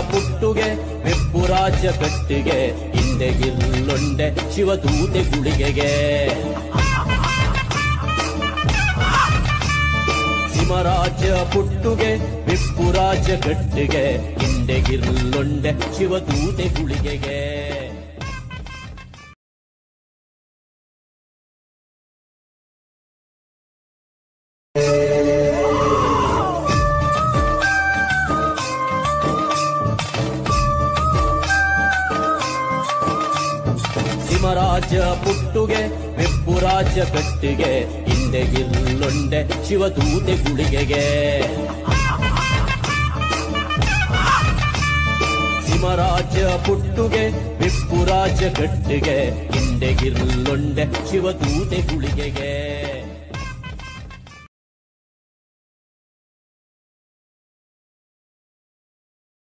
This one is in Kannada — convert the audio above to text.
ಪುಟ್ಟುಗೆ ಬೆಪ್ಪುರಾಜ ಕಟ್ಟಿಗೆ ಹಿಂದೆ ಗಿಲ್ಲೊಂಡೆ ಶಿವದೂತೆ ಗುಳಿಗೆಗೆ ಸಿಮರಾಜ ಪುಟ್ಟುಗೆ ವಿಪ್ಪುರಾಜ ಕಟ್ಟಿಗೆ ಹಿಂದೆ ಗಿಲ್ಲೊಂಡೆ ಶಿವದೂತೆ ಗುಳಿಗೆಗೆ ಸಿಮರಾಜ ಪುಟ್ಟುಗೆ ಬೆಪ್ಪುರಾಜ ಕಟ್ಟಿಗೆ ಹಿಂದೆ ಗಿಲ್ಲೊಂಡೆ ಶಿವದೂತೆ ಗುಳಿಗೆಗೆ ಸಿಮರಾಜ ಪುಟ್ಟುಗೆ ಬೆಪ್ಪುರಾಜ ಕಟ್ಟಿಗೆ ಹಿಂದೆ ಗಿಲ್ಲೊಂಡೆ ಶಿವದೂತೆ ಗುಳಿಗೆಗೆ